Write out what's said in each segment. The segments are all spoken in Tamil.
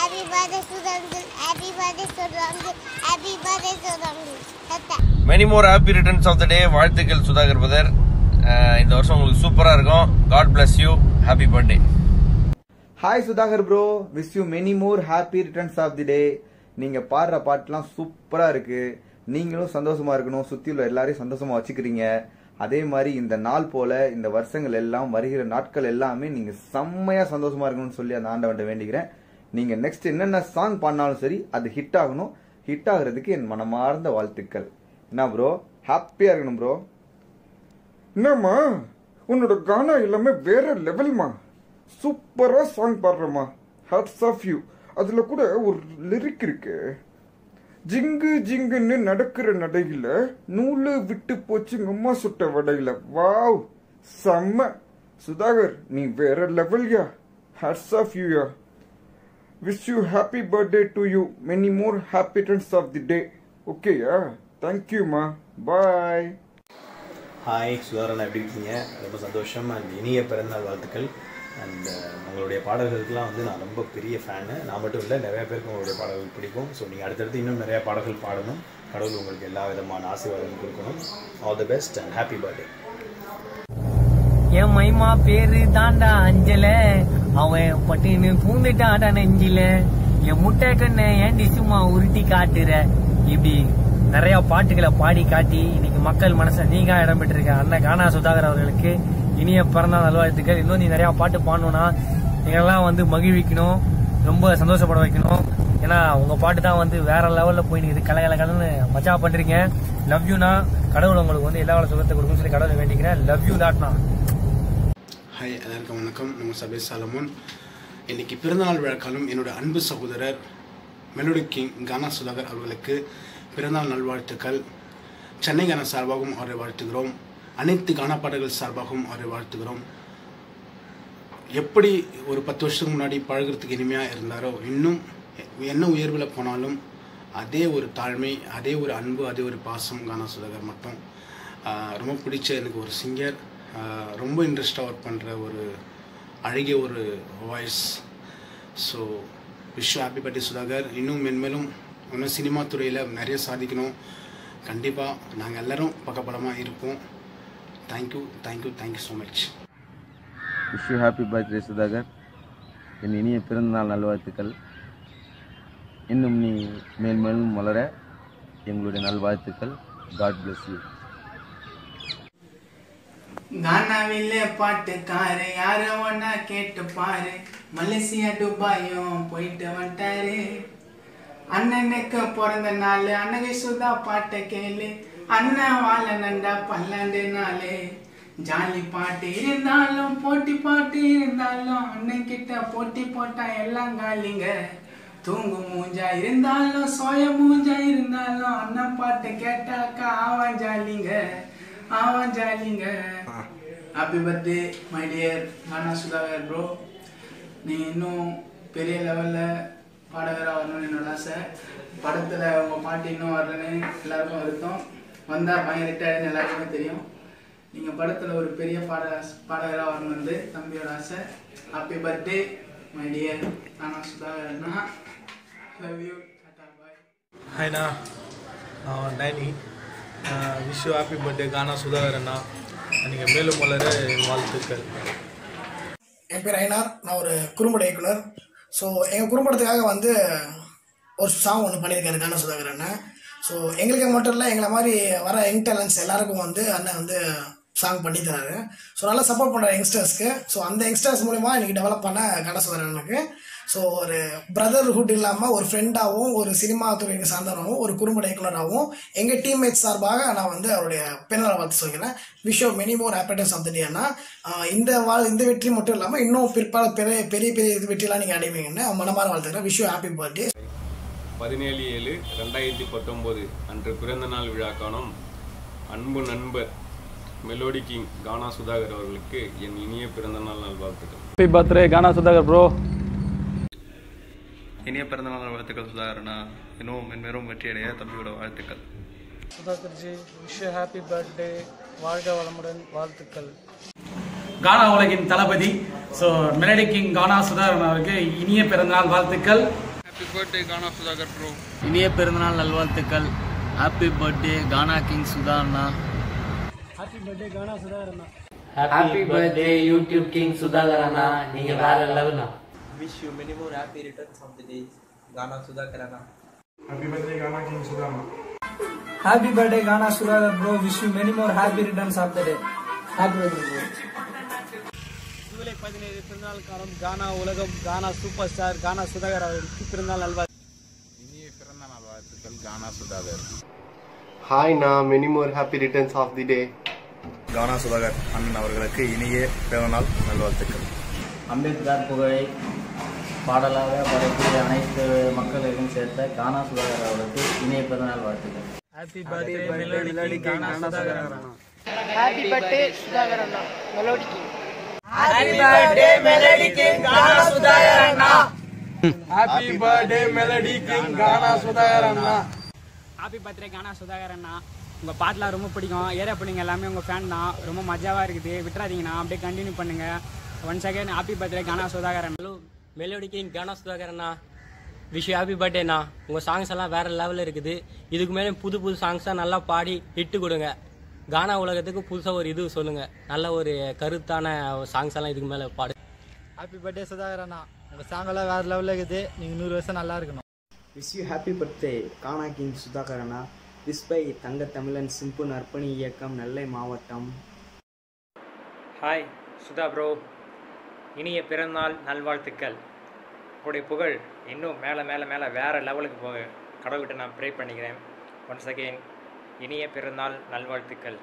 ஹாப்பி பர்த்டே சுதந்தில் ஹாப்பி பர்த்டே சுதந்தில் ஹாப்பி பர்த்டே சுதந்தில் தத்தா many more happy returns of the day வாழ்த்துக்கள் சுதாகர் பிரதர் இந்த வருஷம் உங்களுக்கு சூப்பரா இருக்கும் god bless you happy birthday hi Sudhakar bro wish you many more happy returns of the day நீங்க பாடுற பாட்டுலாம் சூப்பரா இருக்கு நீங்களும் சந்தோஷமா இருக்கணும் சுத்தி உள்ள எல்லாரையும் சந்தோஷமா வச்சுக்கிறீங்க அதே மாதிரி இந்த நாள் போல இந்த வருஷங்கள் எல்லாம் வருகிற நாட்கள் எல்லாமே நீங்க செம்மையா சந்தோஷமா இருக்கணும்னு சொல்லி அந்த ஆண்டவன்ட்ட வேண்டிக்கிறேன் நீங்க நெக்ஸ்ட் என்னென்ன சாங் பண்ணாலும் சரி அது ஹிட் ஆகணும் ஹிட் ஆகுறதுக்கு என் மனமார்ந்த வாழ்த்துக்கள் என்ன ப்ரோ ஹாப்பியா இருக்கணும் ப்ரோ என்னம்மா உன்னோட கானா எல்லாமே வேற லெவல்மா சூப்பரா சாங் பாடுறமா ஹாட்ஸ் ஆஃப் யூ அதுல கூட ஒரு லிரிக் இருக்கு ஜிங்கு ஜிங்குன்னு நடக்கிற நடையில நூலு விட்டு போச்சுங்க அம்மா சுட்ட வடையில வாவ் செம்ம சுதாகர் நீ வேற லெவல்யா ஹாட்ஸ் ஆஃப் யூயா wish you happy birthday to you many more happy returns of the day ஓகேயா தேங்க்யூமா பாய் ஹாய் சுதாரன் எப்படி இருக்கீங்க ரொம்ப சந்தோஷம் அண்ட் இனிய பிறந்தநாள் வாழ்த்துக்கள் அண்ட் உங்களுடைய பாடல்களுக்கெல்லாம் வந்து நான் ரொம்ப பெரிய ஃபேனு நான் மட்டும் இல்லை நிறைய பேருக்கு உங்களுடைய பாடல்கள் பிடிக்கும் ஸோ நீங்கள் அடுத்தடுத்து இன்னும் நிறைய பாடல்கள் பாடணும் கடவுள் உங்களுக்கு எல்லா விதமான ஆசீர்வாதமும் கொடுக்கணும் all the best and happy birthday என் மைமா பேரு தாண்டா அஞ்சல அவன் பட்டின்னு பூந்துட்டாடா நெஞ்சில என் முட்டை கண்ணை ஏண்டி சும்மா உருட்டி காட்டுற இப்படி நிறைய பாட்டுகளை பாடி காட்டி இன்னைக்கு மக்கள் மனசை நீங்க இடம் பெற்றிருக்க அண்ணன் கானா சுதாகர் அவர்களுக்கு இனிய பிறந்தநாள் நல்வாழ்த்துக்கள் இன்னும் நீ நிறைய பாட்டு பாடணும்னா எங்களெல்லாம் வந்து மகிழ்விக்கணும் ரொம்ப சந்தோஷப்பட வைக்கணும் ஏன்னா உங்க பாட்டு தான் வந்து வேற லெவல்ல போய் நிக்குது கல கல கலன்னு மஜா பண்றீங்க லவ் யூனா கடவுள் உங்களுக்கு வந்து எல்லா சுகத்தை கொடுக்கும் சொல்லி கடவுளை வேண்டிக்கிறேன் லவ் யூ தாட்னா ஹாய் எல்லாருக்கும் வணக்கம் நம்ம சபை சாலமோன் இன்னைக்கு பிறந்தநாள் விழாக்காலம் என்னோட அன்பு சகோதரர் மெலோடி கிங் கானா சுதாகர் அவர்களுக்கு பிறந்தநாள் நல்வாழ்த்துக்கள் சென்னை கானா சார்பாகவும் அவரை வாழ்த்துகிறோம் அனைத்து கானா பாடல்கள் சார்பாகவும் அவரை வாழ்த்துகிறோம் எப்படி ஒரு பத்து வருஷத்துக்கு முன்னாடி பழகுறதுக்கு இனிமையாக இருந்தாரோ இன்னும் என்ன உயர்வில் போனாலும் அதே ஒரு தாழ்மை அதே ஒரு அன்பு அதே ஒரு பாசம் கானா சுதாகர் மட்டும் ஆஹ் ரொம்ப பிடிச்ச எனக்கு ஒரு சிங்கர் ரொம்ப இன்ட்ரெஸ்டாக ஒர்க் பண்ணுற ஒரு அழகிய ஒரு voice so wish happy birthday Sudhakar இன்னும் மென்மேலும் இன்னும் சினிமா துறையில் நிறைய சாதிக்கணும் கண்டிப்பாக நாங்கள் எல்லாரும் பக்கபலமாக இருப்போம் thank you thank you thank you so much wish you happy birthday Sudhakar என் இனிய பிறந்தநாள் நல்வாழ்த்துக்கள் இன்னும் நீ மேல் மேலும் வளர எங்களுடைய நல்வாழ்த்துக்கள் காட் bless யூ கானாவிலே பாட்டுக்காரு யார ஒன்னா கேட்டு பாரு மலேசியா துபாயும் போயிட்டு வந்துட்டாரு அண்ணனுக்கு பிறந்த நாள் அண்ணகை சுதா பாட்டை கேளு அண்ணன் வாழ நண்டா பல்லாண்டு நாளு ஜாலி பாட்டு இருந்தாலும் போட்டி பாட்டு இருந்தாலும் அண்ணன் கிட்ட போட்டி போட்டா எல்லாம் காலிங்க தூங்கு மூஞ்சா இருந்தாலும் சோய மூஞ்சா இருந்தாலும் அண்ணன் பாட்டு கேட்டாக்கா ஆவான் ஜாலிங்க ஆவான் ஜாலிங்க happy birthday my dear Gana Sudhakar bro நீ இன்னும் பெரிய லெவலில் பாடகராக வரணும்னு என்னோட ஆசை படத்தில் உங்கள் பாட்டு இன்னும் வரலன்னு எல்லாருக்கும் வருத்தம் வந்தால் பையன் ரிட்டையர்னு எல்லாருக்குமே தெரியும் நீங்கள் படத்தில் ஒரு பெரிய பாட பாடகராக வரணுன்னு தம்பியோட ஆசை happy birthday my dear Gana சுதாகர்னா லவ் யூ டாடா பாய் ஹாய்ண்ணா நான் Danny wish happy birthday Gana Sudhakar அண்ணா நீங்கள் மேலும் வளர என் வாழ்த்துக்கள் என் பேர் ஐனார் நான் ஒரு குறும்பட இயக்குனர் ஸோ எங்கள் குறும்படத்துக்காக வந்து ஒரு சாங் ஒன்று பண்ணியிருக்காரு கான சுதாகர் அண்ணன் ஸோ எங்களுக்கு மட்டும் இல்லை எங்களை மாதிரி வர யங் டேலண்ட்ஸ் எல்லாருக்கும் வந்து அண்ணன் வந்து சாங் பண்ணி தராரு ஸோ நல்லா சப்போர்ட் பண்ணுற யங்ஸ்டர்ஸ்க்கு ஸோ அந்த யங்ஸ்டர்ஸ் மூலிமா இன்னைக்கு டெவலப் பண்ண கான சுதாகர் அண்ணனுக்கு ஸோ ஒரு பிரதர்ஹுட் இல்லாமல் ஒரு ஃப்ரெண்டாகவும் ஒரு சினிமா துறையை சார்ந்தவராகவும் ஒரு குறும்பட இயக்குனராகவும் எங்கள் டீம்மேட்ஸ் சார்பாக நான் வந்து அவருடைய பிறந்தநாள் வாழ்த்து சொல்கிறேன் விஷோ many more happiness of the டேனா இந்த வாழ் இந்த வெற்றி மட்டும் இல்லாமல் இன்னும் பிற்பாடு பெரிய பெரிய பெரிய வெற்றிலாம் நீங்கள் அடைவீங்கன்னு மனமார வாழ்த்துக்கிறேன் விஷோ ஹாப்பி பர்த்டே பதினேழு ஏழு ரெண்டாயிரத்தி பத்தொம்போது அன்று பிறந்த நாள் விழா காணும் அன்பு நண்பர் மெலோடி கிங் கானா சுதாகர் அவர்களுக்கு என் இனிய பிறந்த நாள் நல்வாழ்த்துக்கள் happy birthday Gana Sudhakar bro இனிய பிறந்தநாள் வாழ்த்துக்கள் சுதாகரனா இன்னும் மென்மேலும் வெற்றியடைய தம்பியோட வாழ்த்துக்கள் சுதாகர்ஜி விஷ் ஹாப்பி பர்த்டே வாழ்க வளமுடன் வாழ்த்துக்கள் கானா உலகின் தளபதி so melody king Gana Sudhakaran அவருக்கு இனிய பிறந்தநாள் வாழ்த்துக்கள் happy birthday Gana Sudhakar bro இனிய பிறந்தநாள் நல்வாழ்த்துக்கள் happy birthday Gana king Sudha அண்ணா ஹாப்பி பர்த்டே கானா சுதாகர் அண்ணா happy birthday YouTube king Sudhakar அண்ணா நீங்க வேற லெவல்னா Wish you many more happy returns of the day. Gana Sudhakar Anna. Happy birthday Gana King Sudhama. Happy birthday Gana Sudhakar bro. Wish you many more happy returns of the day. Happy birthday bro. July பதினேழு பிறந்தநாள் காலம் கானா உலகம் கானா சூப்பர் ஸ்டார் கானா சுதாகர் அவர்களுக்கு பிறந்தநாள் நல்வாழ்த்து இனிய பிறந்த நாள் வாழ்த்துக்கள் கானா சுதாகர் ஹாய் நான் many more happy returns of the day Gana Sudhakar அண்ணன் அவர்களுக்கு இனிய பிறந்தநாள் நல்வாழ்த்துக்கள் அம்பேத்கர் புகழை பாடலாக படைத்து அனைத்து மக்களுக்கும் சேர்த்த கானா சுதாகர் அவர்களுக்கு இணைய பிறந்தநாள் வாழ்த்துக்கள் happy birthday melody Gana Sudhakar அண்ணா ஹாப்பி பர்த்டே சுதாகர் அண்ணா melody king happy birthday melody king Gana Sudhakar அண்ணா happy birthday melody king Gana Sudhakar அண்ணா ஹாப்பி பர்த்டே கானா சுதாகர் அண்ணா உங்கள் பாட்டெலாம் ரொம்ப பிடிக்கும் ஏரியா பிள்ளைங்க எல்லாமே உங்கள் ஃபேன் தான் ரொம்ப மஜாவாக இருக்குது விட்டுறாதீங்கண்ணா அப்படியே கண்டினியூ பண்ணுங்கள் once again happy birthday Gana Sudhakar அண்ணா மெலோடி கிங் கானா சுதாகர் அண்ணா விஷ் ஹாப்பி பர்த்டேண்ணா உங்கள் சாங்ஸ் எல்லாம் வேற லெவலில் இருக்குது இதுக்கு மேலே புது புது சாங்ஸாக நல்லா பாடி இட்டு கொடுங்க கானா உலகத்துக்கு புதுசாக ஒரு இது சொல்லுங்கள் நல்ல ஒரு கருத்தான சாங்ஸ் எல்லாம் இதுக்கு மேலே பாடு ஹாப்பி பர்த்டே சுதாகர் அண்ணா உங்கள் சாங்கெல்லாம் வேறு லெவலில் இருக்குது நீங்கள் நூறு வருஷம் நல்லா இருக்கணும் wish you happy birthday Gana king Sudhakar அண்ணா திஸ் பை தங்க தமிழன் சிம்பு நற்பணி இயக்கம் நெல்லை மாவட்டம் ஹாய் சுதா ப்ரோ இனிய பிறந்தநாள் நல்வாழ்த்துக்கள் உங்களுடைய புகழ் இன்னும் மேலே மேலே மேலே வேறு லெவலுக்கு போக கடவுள்கிட்ட நான் ப்ரே பண்ணிக்கிறேன் ஒன்ஸ் அகெயின் இனிய பிறந்தநாள் நல்வாழ்த்துக்கள்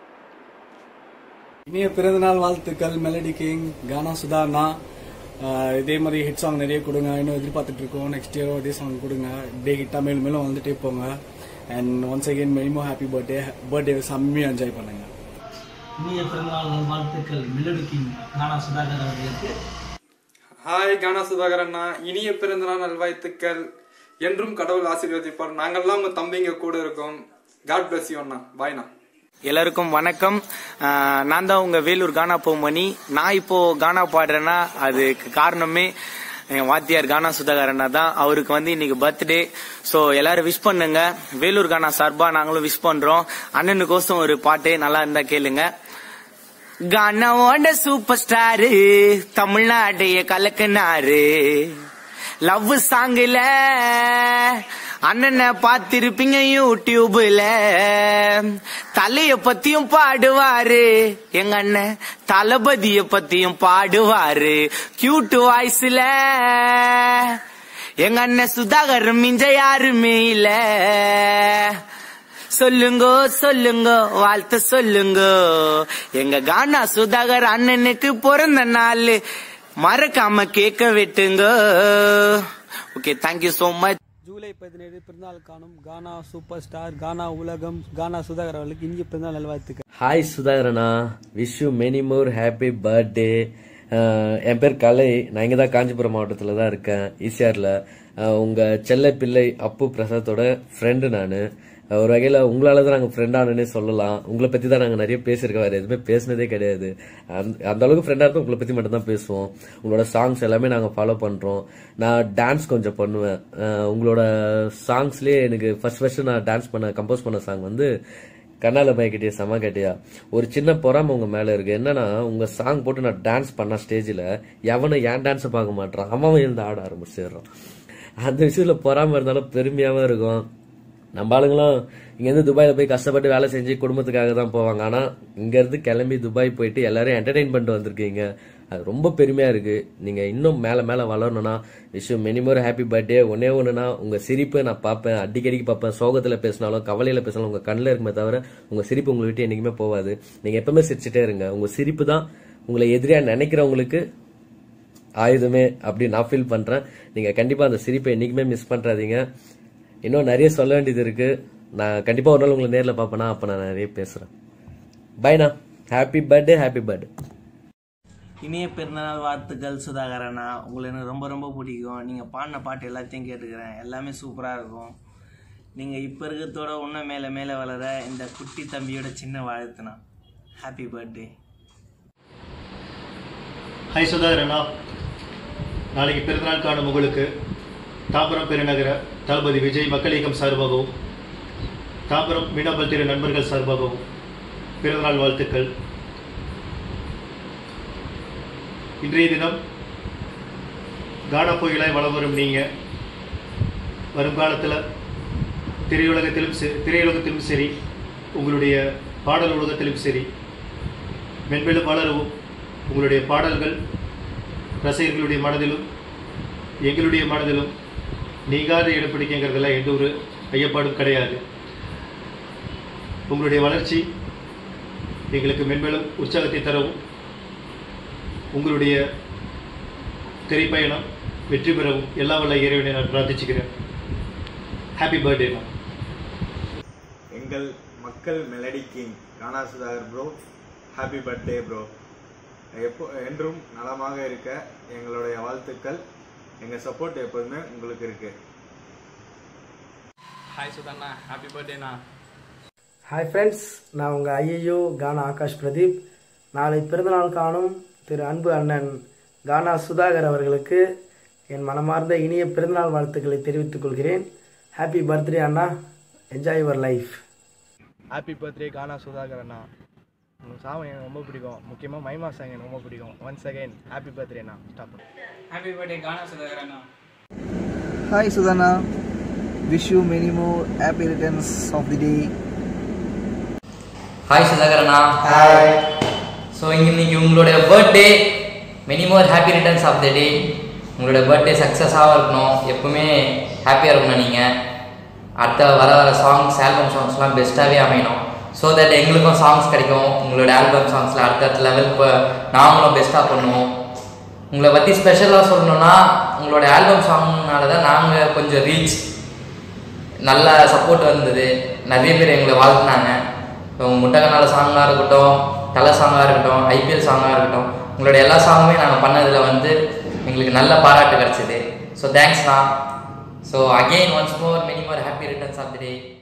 இனிய பிறந்தநாள் வாழ்த்துக்கள் மெலடி கிங் கானா சுதா அண்ணா ஆஹ் இதே மாதிரி ஹிட் சாங் நிறைய கொடுங்க இன்னும் எதிர்பார்த்துட்டு இருக்கோம் நெக்ஸ்ட் இயரும் இதே சாங் கொடுங்க டே ஹிட்டா மேலும் மேலும் வந்துட்டே போங்க அண்ட் ஒன்ஸ் அகெயின் மெனிமோ ஹாப்பி பர்த்டே பர்த்டே செம்மையாக என்ஜாய் பண்ணுங்க இனிய பிறந்தநாள் நல்வாழ்த்துக்கள் மெலடி கிங் கானா சுதாகர் அவர்களுக்கு ஹாய் கானா சுதாகர் அண்ணா இனிய பிறந்தநாள் நல்வாழ்த்துக்கள் என்றும் கடவுள் ஆசீர்வதிப்பார் நாங்கள்லாம் உங்க தம்பிங்க கூட இருக்கோம் காட் பிளஸ் யூ அண்ணா பாய்ண்ணா எல்லாருக்கும் வணக்கம் ஆஹ் நான் தான் உங்க வேலூர் கானா பொம்மணி நான் இப்போ கானா பாடுறேன்னா அதுக்கு காரணமே என் வாத்தியார் கானா சுதாகர் அண்ணா தான் அவருக்கு வந்து இன்னைக்கு பர்த்டே ஸோ எல்லாரும் விஷ் பண்ணுங்க வேலூர் கானா சார்பா நாங்களும் விஷ் பண்றோம் அண்ணனுக்கோசம் ஒரு பாட்டு நல்லா இருந்தா கேளுங்க கானாவோட சூப்பர் ஸ்டாரு தமிழ்நாடைய கலக்குனாரு லவ் சாங்குல அண்ணனை பார்த்திருப்பீங்க யூடியூப்ல தலைய பத்தியும் பாடுவாரு எங்க அண்ணன் தளபதிய பத்தியும் பாடுவாரு கியூட் வாய்ஸ்ல எங்க அண்ணன் சுதாகர் மிஞ்ச யாருமே இல்ல சொல்லுங்க சொல்லுங்க வாழ்த்து சொல்லுங்க எங்க கானா சுதாகர் அண்ணனுக்கு பிறந்த நாள் மறக்காம கேட்க விட்டுங்க okay thank you so much July பதினேழு பிறந்தநாள் காணும் கானா சூப்பர் ஸ்டார் கானா உலகம் கானா சுதாகர் அவர்களுக்கு இனிய பிறந்தநாள் நல்வாழ்த்துக்கள் ஹாய் சுதாகரண்ணா wish you many more happy birthday என் பேர் கலை நான் இங்கே தான் காஞ்சிபுரம் மாவட்டத்தில் தான் இருக்கேன் ஈசிஆரில் உங்கள் செல்ல பிள்ளை அப்பு பிரசாத்தோட ஃப்ரெண்டு நான் ஒரு வகையில் உங்களால தான் நாங்கள் ஃப்ரெண்டானே சொல்லலாம் உங்களை பற்றி தான் நாங்கள் நிறைய பேசியிருக்கோம் வேறு எதுவுமே பேசினதே கிடையாது அந்த அந்த அளவுக்கு ஃப்ரெண்டாக இருந்தால் உங்களை பற்றி மட்டும் தான் பேசுவோம் உங்களோட சாங்ஸ் எல்லாமே நாங்கள் ஃபாலோ பண்ணுறோம் நான் டான்ஸ் கொஞ்சம் பண்ணுவேன் அஹ் உங்களோட சாங்ஸ்லேயே எனக்கு ஃபர்ஸ்ட் ஃபர்ஸ்ட் நான் டான்ஸ் பண்ண கம்போஸ் பண்ண சாங் வந்து கண்ணால பயக்கிட்டே செம கேட்டியா ஒரு சின்ன பொறாம உங்க மேல இருக்கு என்னன்னா உங்க சாங் போட்டு நான் டான்ஸ் பண்ண ஸ்டேஜ்ல எவனும் ஏன் டான்ஸை பார்க்க மாட்டான் அவன் இருந்து ஆட ஆரம்பிச்சிடுறான் அந்த விஷயத்துல பொறாம இருந்தாலும் பெருமையாவும் இருக்கும் நம்ம ஆளுங்களும் இங்கேருந்து துபாயில் போய் கஷ்டப்பட்டு வேலை செஞ்சு குடும்பத்துக்காக தான் போவாங்க ஆனால் இங்கேருந்து கிளம்பி துபாய் போயிட்டு எல்லாரும் என்டர்டெயின் பண்ணிட்டு வந்திருக்கீங்க அது ரொம்ப பெருமையாக இருக்குது நீங்கள் இன்னும் மேலே மேலே வளரணும்னா விஷயம் மெனிமோர் ஹாப்பி பர்த்டே ஒன்னே ஒன்றுனா உங்கள் சிரிப்பை நான் பார்ப்பேன் அடிக்கடிக்கு பார்ப்பேன் சோகத்தில் பேசினாலும் கவலையில் பேசினாலும் உங்கள் கண்ணில் இருக்குமே தவிர உங்கள் சிரிப்பு உங்களை விட்டு என்றைக்குமே போகாது நீங்கள் எப்பவுமே சிரிச்சிட்டே இருங்க உங்கள் சிரிப்பு தான் உங்களை எதிரியாக நினைக்கிறவங்களுக்கு ஆயுதமே அப்படி நான் ஃபீல் பண்ணுறேன் நீங்கள் கண்டிப்பாக அந்த சிரிப்பை என்றைக்குமே மிஸ் பண்ணுறாதீங்க இன்னும் நிறைய சொல்ல வேண்டியது இருக்கு நான் கண்டிப்பாக ஒரு நாள் உங்களை நேரில் பார்ப்பேனா அப்போ நான் நிறைய பேசுகிறேன் பைண்ணா ஹாப்பி பர்த்டே ஹாப்பி பர்த்டே இனிய பிறந்தநாள் வாழ்த்துக்கள் சுதாகரண்ணா உங்களை எனக்கு ரொம்ப ரொம்ப பிடிக்கும் நீங்கள் பாடின பாட்டு எல்லாத்தையும் கேட்டுக்கிறேன் எல்லாமே சூப்பராக இருக்கும் நீங்கள் இப்போ இருக்கிறதோட இன்னும் மேலே மேலே வளர இந்த குட்டி தம்பியோட சின்ன வாழ்த்துனா ஹாப்பி பர்த்டே ஹாய் சுதாகர் அண்ணா நாளைக்கு பிறந்தநாள் காணும் உங்களுக்கு தாம்பரம் பெருநகர தளபதி விஜய் மக்கள் இயக்கம் சார்பாகவும் தாம்பரம் மீனம்பல் திரு நண்பர்கள் சார்பாகவும் பிறந்தநாள் வாழ்த்துக்கள் இன்றைய தினம் கானா கோயிலாய் வளம் வரும் நீங்கள் வருங்காலத்தில் திரையுலகத்திலும் சரி திரையுலகத்திலும் சரி உங்களுடைய பாடல் உலகத்திலும் சரி மென்மேலும் வளரவும் உங்களுடைய பாடல்கள் ரசிகர்களுடைய மனதிலும் எங்களுடைய மனதிலும் நீங்காத இடம் பிடிக்குங்கிறதுல எந்த ஒரு ஐயப்பாடும் கிடையாது உங்களுடைய வளர்ச்சி எங்களுக்கு மென்மேலும் உற்சாகத்தை தரவும் உங்களுடைய திரைப்பயணம் வெற்றி பெறவும் எல்லா வல்ல இறைவனை நான் பிரார்த்திச்சுக்கிறேன் ஹாப்பி பர்த்டே மேம் எங்கள் மக்கள் melody king Gana Sudhakar bro happy birthday bro எப்போ என்றும் நலமாக இருக்க எங்களுடைய வாழ்த்துக்கள் எங்கள் சப்போர்ட் எப்போதுமே உங்களுக்கு இருக்கு ஹாய் சுதண்ணா ஹாப்பி பர்த்டேண்ணா ஹாய் ஃப்ரெண்ட்ஸ் நான் உங்கள் ஐயையோ கானா ஆகாஷ் பிரதீப் நாளை பிறந்தநாள் காணும் திரு அன்பு அண்ணன் கானா சுதாகர் அவர்களுக்கு என் மனமார்ந்த இனிய பிறந்தநாள் வாழ்த்துக்களை தெரிவித்துக் கொள்கிறேன் ஹாப்பி பர்த்டே அண்ணா enjoy your life happy birthday Gana Sudhakar அண்ணா உங்கள் சாங் எனக்கு ரொம்ப பிடிக்கும் முக்கியமாக மைமா சாங் எனக்கு ரொம்ப பிடிக்கும் ஒன்ஸ் அகைன் ஹாப்பி பர்த்டே அண்ணா stop happy birthday Gana Sudhakar அண்ணா Hi Sudhana, wish you many more happy returns of the day. Hi சுதாகரண்ணா ஹாய் ஸோ இன்னைக்கு உங்களுடைய birthday many more happy returns of the day உங்களோட பர்த்டே சக்ஸஸாக இருக்கணும் எப்பவுமே ஹாப்பியாக இருக்கணும் நீங்கள் அடுத்த வர வர சாங்ஸ் ஆல்பம் சாங்ஸ்லாம் பெஸ்ட்டாகவே அமையணும் ஸோ தட் எங்களுக்கும் சாங்ஸ் கிடைக்கும் உங்களோட ஆல்பம் சாங்ஸில் அடுத்தடுத்த லெவலுக்கு நாங்களும் பெஸ்ட்டாக பண்ணுவோம் உங்களை பற்றி ஸ்பெஷலாக சொல்லணும்னா உங்களோட ஆல்பம் சாங்னால தான் நாங்கள் கொஞ்சம் ரீச் நல்ல சப்போர்ட் வந்தது நிறைய பேர் எங்களை வாழ்த்துனாங்க இப்போ முட்டகனால சாங்காக இருக்கட்டும் தலை சாங்காக இருக்கட்டும் ஐபிஎல் சாங்காக இருக்கட்டும் உங்களோட எல்லா சாங்குமே நாங்கள் பண்ணதில் வந்து எங்களுக்கு நல்ல பாராட்டு கிடச்சிது ஸோ தேங்க்ஸ்ண்ணா so again once more many more happy returns of the day